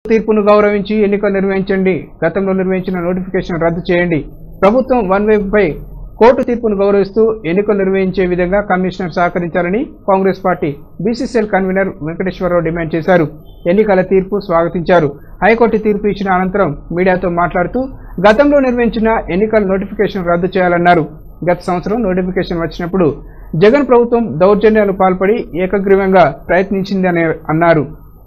తీర్పును గౌరవించి ఎన్నికలు నిర్వహించండి గతంలో నిర్వహించిన నోటిఫికేషన్ రద్దు చేయండి ప్రభుత్వం వన్ పై కోర్టు తీర్పును గౌరవిస్తూ ఎన్నికలు నిర్వహించే విధంగా కమిషనర్ సహకరించాలని Congress party BCCL convenor Venkateswara Rao demand చేశారు ఎన్నికల తీర్పు స్వాగతించారు హైకోర్టు తీర్పు ఇచ్చిన అనంతరం మీడియాతో మాట్లాడుతూ గతంలో నిర్వహించిన ఎన్నికల నోటిఫికేషన్ రద్దు చేయాలన్నారు గత సంవత్సరం నోటిఫికేషన్ వచ్చినప్పుడు జగన్ ప్రభుత్వం దౌర్జన్యాలు పాల్పడి ఏకగ్రీవంగా ప్రయత్నించిందని అన్నారు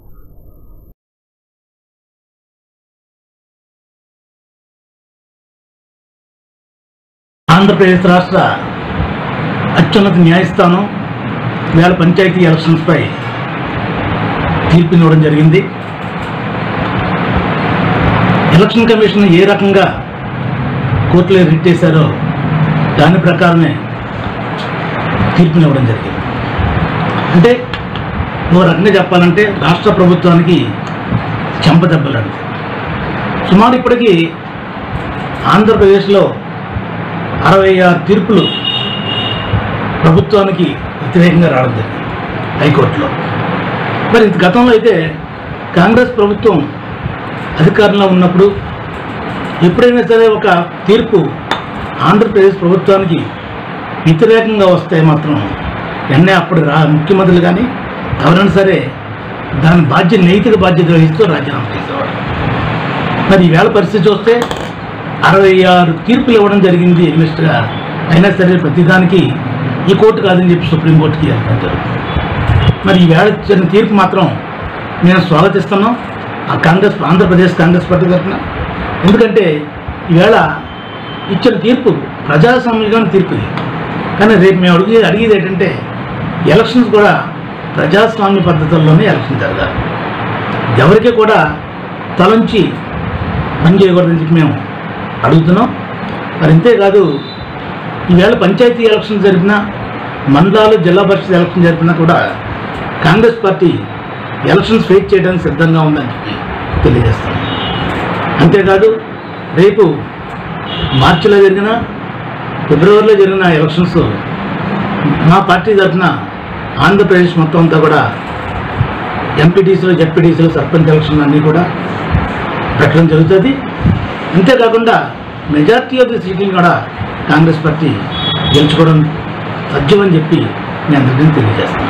ఆంధ్రప్రదేశ్ రాష్ట్ర అత్యున్నత న్యాయస్థానం వేల పంచాయతీ ఎలక్షన్స్పై తీర్పునివ్వడం జరిగింది ఎలక్షన్ కమిషన్ ఏ రకంగా కోర్టులో రిట్ చేశారో దాని ప్రకారమే తీర్పునివ్వడం జరిగింది అంటే ఓ రకంగా చెప్పాలంటే రాష్ట్ర ప్రభుత్వానికి చెంపదెబ్బలాంటి సుమారు ఇప్పటికీ ఆంధ్రప్రదేశ్లో అరవై ఆరు తీర్పులు ప్రభుత్వానికి వ్యతిరేకంగా రావడం జరిగింది హైకోర్టులో మరి ఇంత గతంలో అయితే కాంగ్రెస్ ప్రభుత్వం అధికారంలో ఉన్నప్పుడు ఎప్పుడైనా సరే ఒక తీర్పు ఆంధ్రప్రదేశ్ ప్రభుత్వానికి వ్యతిరేకంగా వస్తే మాత్రం ఎన్నే అప్పుడు రా ముఖ్యమంత్రులు కానీ ఎవరైనా సరే దాని బాధ్యత నైతిక బాధ్యత వహిస్తూ రాజీనామా చేసేవాడు మరి ఈవేళ పరిస్థితి చూస్తే అరవై ఆరు తీర్పులు ఇవ్వడం జరిగింది మిస్టర్గా అయినా సరే ప్రతిదానికి ఈ కోర్టు కాదని చెప్పి సుప్రీంకోర్టుకి వెళ్ళడం జరుగుతుంది మరి ఈవేళ ఇచ్చిన తీర్పు మాత్రం నేను స్వాగతిస్తున్నాం ఆ కాంగ్రెస్ ఆంధ్రప్రదేశ్ కాంగ్రెస్ పార్టీ తరఫున ఎందుకంటే ఈవేళ ఇచ్చిన తీర్పు ప్రజాస్వామ్యంగా తీర్పు ఇది కానీ రేపు మేము అడిగేది అడిగేది ఏంటంటే ఎలక్షన్స్ కూడా ప్రజాస్వామ్య పద్ధతుల్లోనే ఎలక్షన్ జరగాలి ఎవరికి కూడా తలంచి పని చేయకూడదని చెప్పి మేము అడుగుతున్నాం మరి అంతేకాదు ఈవేళ పంచాయతీ ఎలక్షన్ జరిపినా మండలాలు జిల్లా పరిషత్ ఎలక్షన్ జరిపినా కూడా కాంగ్రెస్ పార్టీ ఎలక్షన్స్ ఫేస్ చేయడానికి సిద్ధంగా ఉందని చెప్పి తెలియజేస్తాం అంతేకాదు రేపు మార్చిలో జరిగిన ఫిబ్రవరిలో జరిగిన ఎలక్షన్స్ మా పార్టీ తరఫున ఆంధ్రప్రదేశ్ మొత్తం అంతా కూడా ఎంపీటీసీలు జెడ్పీటీసీలు సర్పంచ్ ఎలక్షన్లు అన్నీ కూడా పెట్టడం జరుగుతుంది అంతేకాకుండా మెజార్టీ ఆఫ్ ది సీట్లు కూడా కాంగ్రెస్ పార్టీ గెలుచుకోవడం సాధ్యమని చెప్పి నేను అందరికీ తెలియజేస్తాను